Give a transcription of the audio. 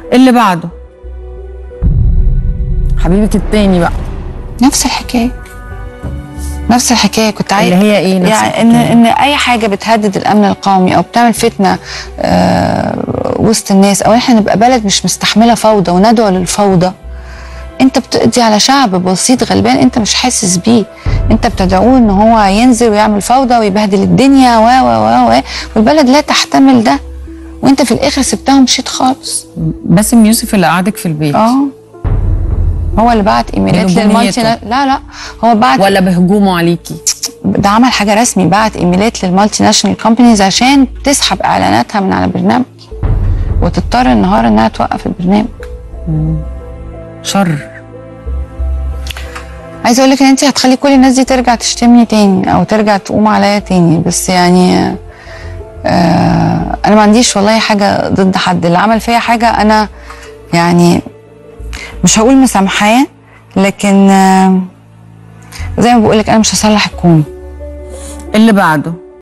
اللي بعده حبيبك التاني بقى نفس الحكايه نفس الحكايه كنت عايز اللي هي ايه نفس يعني ان الحكاية؟ ان اي حاجه بتهدد الامن القومي او بتعمل فتنه آه وسط الناس او احنا نبقى بلد مش مستحمله فوضى وندعو للفوضى انت بتقضي على شعب بسيط غلبان انت مش حاسس بيه انت بتدعوه ان هو ينزل ويعمل فوضى ويبهدل الدنيا و و و و والبلد لا تحتمل ده وانت في الاخر سبتها ومشيت خالص باسم يوسف اللي قعدك في البيت اه هو اللي بعت ايميلات بنبوميته. للمالتي لا لا هو بعت ولا بهجومه عليكي ده عمل حاجه رسمي بعت ايميلات للمالتي ناشونال كومبانيز عشان تسحب اعلاناتها من على برنامج وتضطر النهار انها توقف البرنامج شر عايزه اقول لك ان انت هتخلي كل الناس دي ترجع تشتمني تاني او ترجع تقوم عليا تاني بس يعني آه انا ما عنديش والله حاجه ضد حد اللي عمل فيا حاجه انا يعني مش هقول مسامحاه لكن آه زي ما بقول لك انا مش هصلح الكون اللي بعده